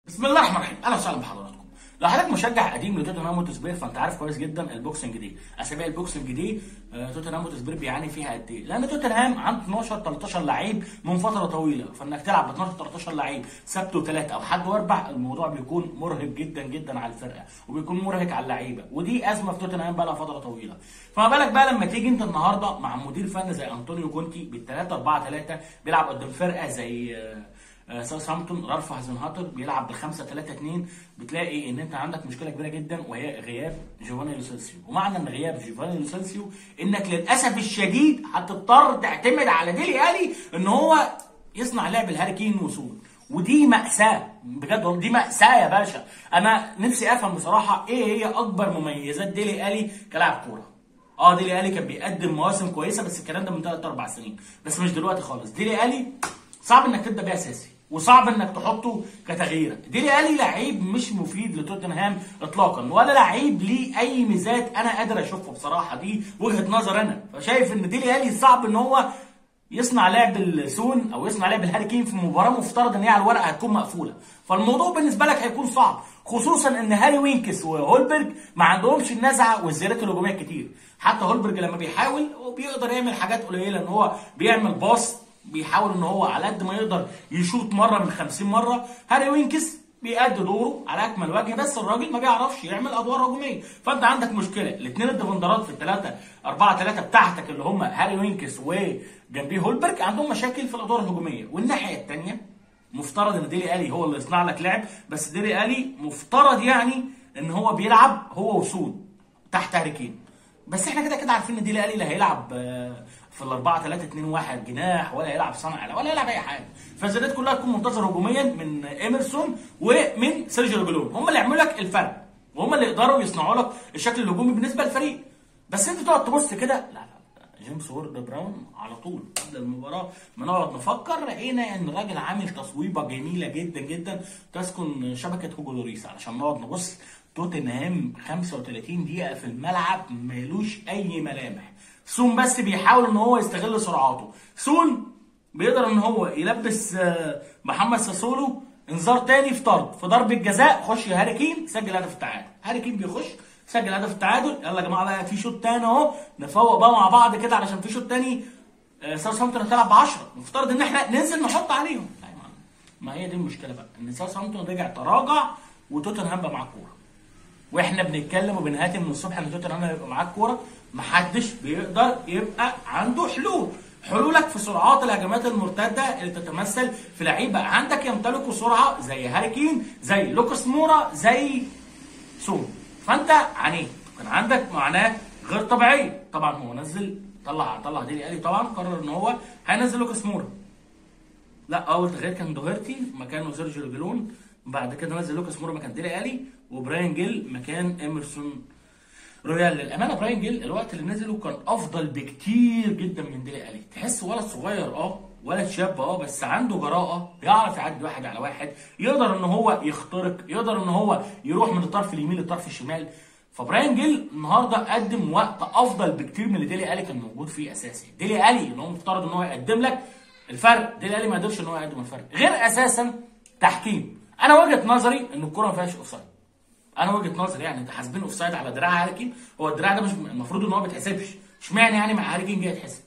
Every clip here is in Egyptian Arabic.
بسم الله الرحمن الرحيم اهلا وسهلا بحضراتكم لو حضرتك مشجع قديم لتوتنهام هوتسبير فانت عارف كويس جدا البوكسنج دي اسابيع البوكسنج دي آه، توتنهام هوتسبير بيعاني فيها قد ايه لان توتنهام عنده 12 13 لعيب من فتره طويله فانك تلعب ب 12 13 لعيب سبت وثلاث او حد واربع الموضوع بيكون مرهق جدا جدا على الفرقه وبيكون مرهق على اللعيبه ودي ازمه في توتنهام بقى لها فتره طويله فما بالك بقى لما تيجي انت النهارده مع مدير فني زي انطونيو كونتي بال 3 4 3 بيلعب قدام فرقه زي آه، آه، ساوثهامبتون رالف هازنهاتر بيلعب ب 5 3 2 بتلاقي ان انت عندك مشكله كبيره جدا وهي غياب جوفاني لوسيلسيو ومعنى ان غياب جوفاني لوسيلسيو انك للاسف الشديد هتضطر تعتمد على ديلي الي ان هو يصنع لعب الهاري كين وسون ودي مأساة بجد والله دي مأساة يا باشا أنا نفسي أفهم بصراحة إيه هي أكبر مميزات ديلي ألي كلاعب كورة اه ديلي ألي كان بيقدم مواسم كويسة بس الكلام ده من 3 4 سنين بس مش دلوقتي خالص ديلي ألي صعب انك تبدا بيه اساسي وصعب انك تحطه كتغيير ديلي الي لعيب مش مفيد لتوتنهام اطلاقا ولا لعيب ليه اي ميزات انا قادر اشوفها بصراحه دي وجهه نظر انا فشايف ان ديلي الي صعب ان هو يصنع لعب السون او يصنع لعب الهاري كين في مباراه مفترض ان هي على الورق هتكون مقفوله فالموضوع بالنسبه لك هيكون صعب خصوصا ان هاري وينكس وهولبرج ما عندهمش النزعه والزيادات الهجوميه كتير حتى هولبرج لما بيحاول هو بيقدر يعمل حاجات قليله ان هو بيعمل باص بيحاول ان هو على قد ما يقدر يشوط مره من 50 مره هاري وينكس بيأدي دوره على اكمل وجه بس الراجل ما بيعرفش يعمل ادوار هجوميه فانت عندك مشكله الاثنين الديفندرات في الثلاثه 4 3 بتاعتك اللي هم هاري وينكس وجنبيه هولبرج عندهم مشاكل في الادوار الهجوميه والناحيه الثانيه مفترض ان ديلي الي هو اللي يصنع لك لعب بس ديلي الي مفترض يعني ان هو بيلعب هو وسون تحت هاري كين بس احنا كده كده عارفين ان ديلي الي لا هيلعب آه، في ال 4 3 2 1 جناح ولا هيلعب صانع ولا هيلعب اي حاجه فالزيادات كلها تكون منتظره هجوميا من ايمرسون ومن سيرجيو ريجولون هم اللي يعملوا لك الفرق وهم اللي يقدروا يصنعوا لك الشكل الهجومي بالنسبه للفريق بس انت تقعد تبص كده لا لا جيمس وورد براون على طول قبل المباراه ما نقعد نفكر لقينا ان الراجل عامل تصويبه جميله جدا جدا تسكن شبكه هوجو لوريس علشان نقعد نبص توتنهام 35 دقيقه في الملعب مالوش اي ملامح سون بس بيحاول ان هو يستغل سرعاته سون بيقدر ان هو يلبس آه، محمد ساسولو انذار تاني في طرد في ضربه جزاء خش يا هاري كين سجل هدف التعادل هاري كين بيخش سجل هدف التعادل يلا يا جماعه بقى في شوط تاني اهو نفوق بقى مع بعض كده علشان في شوط تاني آه، ساوثهامبتون هتلعب ب 10 المفترض ان احنا ننزل نحط عليهم لا يا معلم. ما هي دي المشكله بقى ان ساوثهامبتون رجع تراجع وتوتنهام بقى معاه كوره واحنا بنتكلم وبنهاتم من الصبح ان توتنهام هيبقى معاه الكوره محدش بيقدر يبقى عنده حلول حلولك في سرعات الهجمات المرتده اللي تتمثل في لعيبه عندك يمتلكوا سرعه زي هاري كين زي لوكاس مورا زي سون فانت عانيت كان عندك معاناه غير طبيعيه طبعا هو نزل طلع طلع ديلي الي طبعا قرر ان هو هينزل لوكاس مورا لا اول تغيير كان دوهرتي مكانه سيرجيو ريجلون بعد كده نزل لوكاس مورا مكان ديلي الي وبراين جيل مكان ايمرسون رويال للامانه براين جيل الوقت اللي نزله كان افضل بكتير جدا من ديلي الي تحس ولد صغير اه ولد شاب اه بس عنده جراءه بيعرف يعدي واحد على واحد يقدر ان هو يخترق يقدر ان هو يروح من الطرف اليمين للطرف الشمال فبراين جيل النهارده قدم وقت افضل بكتير من اللي ديلي الي كان موجود فيه اساسي ديلي الي ان هو مفترض ان هو يقدم لك الفرق ديلي الي ما قدرش ان هو يقدم الفرق غير اساسا تحكيم انا وجهه نظري ان الكوره ما فيهاش اوفسايد انا وجهه نظري يعني انت حاسبين اوفسايد على دراع هاري كين هو الدراع ده مش المفروض ان هو ما بيتحسبش اشمعنى يعني مع هاري كين جاي يتحسب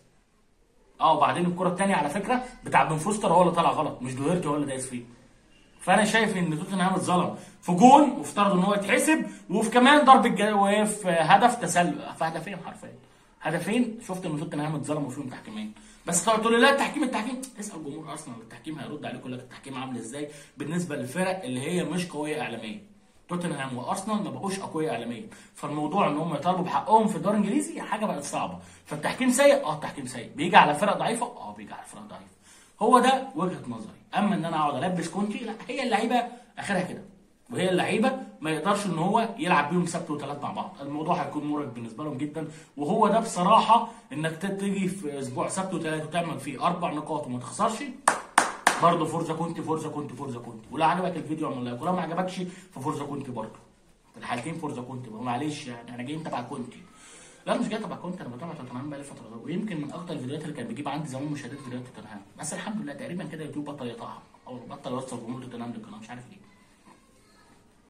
اه وبعدين الكره الثانيه على فكره بتاع بن فوستر هو اللي طلع غلط مش دوهيرتي هو اللي دايس فيه فانا شايف ان توتنهام اتظلم في جون وافترض ان هو يتحسب وفي كمان ضربه جا وفي هدف تسلل في هدفين حرفيا هدفين شفت ان توتنهام اتظلموا فيهم تحكيمين بس تقعد تقول لي لا التحكيم التحكيم اسال جمهور ارسنال التحكيم هيرد عليك يقول لك التحكيم عامل ازاي بالنسبه للفرق اللي هي مش قويه اعلاميا توتنهام وارسنال ما بقوش اقوياء اعلاميا فالموضوع ان هم يطالبوا بحقهم في الدوري الانجليزي حاجه بقت صعبه فالتحكيم سيء اه التحكيم سيء بيجي على فرق ضعيفه اه بيجي على فرق ضعيفه هو ده وجهه نظري اما ان انا اقعد البس كونتي لا هي اللعيبه اخرها كده وهي اللعيبه ما يقدرش ان هو يلعب بيهم سبت وثلاث مع بعض الموضوع هيكون مرهق بالنسبه لهم جدا وهو ده بصراحه انك تيجي في اسبوع سبت وثلاث وتعمل فيه اربع نقاط وما تخسرش برضه فورزا كونتي فورزا كونتي فورزا كونتي ولو عجبك الفيديو اعمل لايك ولو ما عجبكش ففورزا كونتي برضه في الحالتين فورزا كونتي بقى معلش يعني انا جاي تبع كونتي لا أنا مش جاي تبع كونتي انا بتابع توتنهام بقالي فتره ويمكن من اكتر الفيديوهات اللي كانت بتجيب عندي زمان مشاهدات فيديوهات توتنهام بس الحمد لله تقريبا كده يوتيوب بطل يقطعها او بطل يوصل جمهور توتنهام للقناه مش عارف ليه